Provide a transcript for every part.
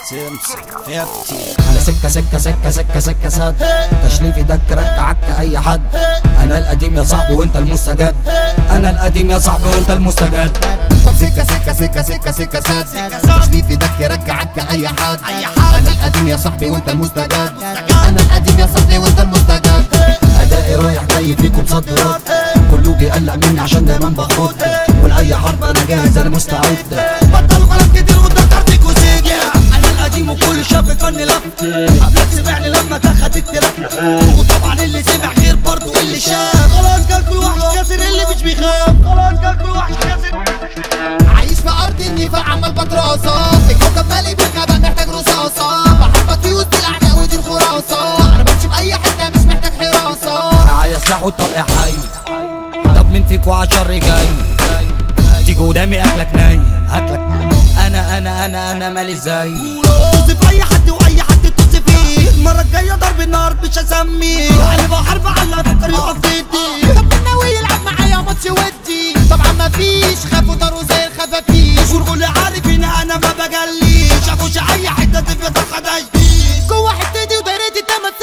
سمسم فيفتي انا سكه سكه سكه سكه سكه سد تشريفي دك رك عك اي حد انا القديم يا صاحبي وانت المستجد انا القديم يا صاحبي وانت المستجد طب سكة سكة سكة سكة سكة سد تشريفي دك يرجعك أي حد أنا القديم يا صاحبي وأنت المستجد أنا القديم يا صاحبي وأنت المستجد ادائي رايح جاي فيكم صد رد كله بيقلق مني عشان دايما بخد ولاي حرب انا جاهز انا مستعد بطل غلط كتير وتذكرتك وزيد انا القديم وكل شاب فن لف قبلك سمعني لما تاخد التراك وطبعا اللي سمع غير برضه اللي شاف خلاص قال كل واحد كاسر اللي مش بيخاف خلاص قال كل واحد كاسر عايش في أرض النفاق عمال بتراسة في كوكب مالي بالغابة محتاج رصاصة بحبط في وسط الأعداء ودي الخراسة أنا بمشي في أي حتة مش محتاج حراسة معايا سلاح والطلق حي طب مين فيكوا عالشر جاي تيجي قدامي اكلك ناي اكلك انا انا انا انا مالي ازاي توصف اي حد واي حد توصف فيه المره الجايه ضرب النار مش هسميه انا بحارب على فكر يقف ضدي طب من ناوي يلعب معايا ماتش ودي طبعا مفيش خافوا طاروا زي الخفافيش والكل عارف ان انا ما بجليش اخش اي حته تفيد الخداش جوه حتتي ودايرتي انت ما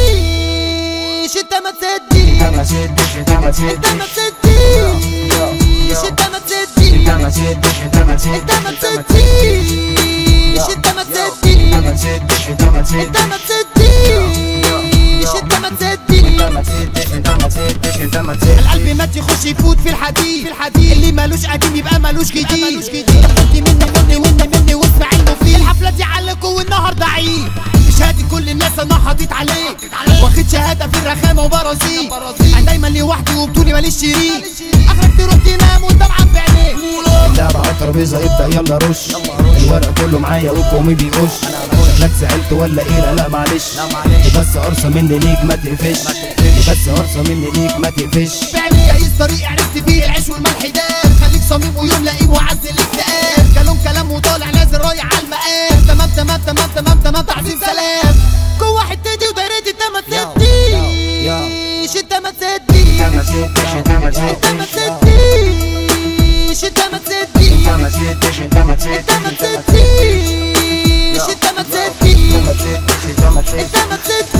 تسديش انت ما تسديش ما سدش انت ما انت ما تسديش انت ما تسديش ما سدش انت ما انت ما تسديش انت ما تسديش سدش انت ما انت ما تسديش انت ما تسديش سدش انت ما سدش انت ما القلب مات يخش يفوت في الحديد في الحديد اللي مالوش قديم يبقى مالوش جديد مالوش جديد مني مني مني مني مني واسمع انه في الحفله دي عليكم والنهارده عيد شهادة كل الناس انا حاطط عليك واخد شهاده في الرخامه وبرازيل انا دايما لوحدي وبطولي ماليش شريك اخرك تروح تنام وانت معبي بعينيك اللعبة على الترابيزة ابدأ يلا رش الورق كله معايا وكومي بيخش لك زعلت ولا ايه لا لا معلش بس قرصة مني ليك ما تقفش بس قرصة مني ليك ما تقفش فعلي جايز طريق عرفت فيه العيش والملح داب خليك صميم ويوم لاقيه وعز الاكتئاب كلام كلام وطالع نازل رايح على المقام تمام تمام تمام تمام تمام تعظيم سلام جوه حتتي ودايرتي انت ما تسديش انت ما تسديش ما سدش انت ما انت ما تسديش انت ما تسديش ما سدش انت ما انت ما تسديش انت ما تسديش انت ما انت ما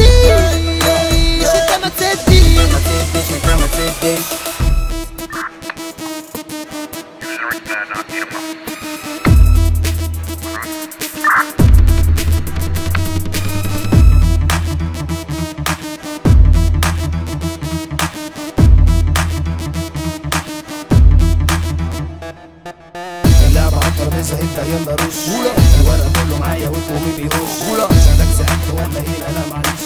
تسديش انت ما تسديش انت ما سدش اللعبة على الترابيزة ابدأ يلا رش الورق كله معايا وكومي بيخش لك زعلت ولا ايه لا لا معلش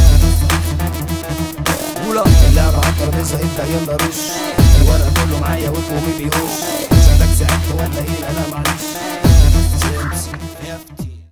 اللعبة على الترابيزة ابدأ يلا رش الورق كله معايا وكومي بيخش لك زعلت ولا ايه لا لا معلش فيفتي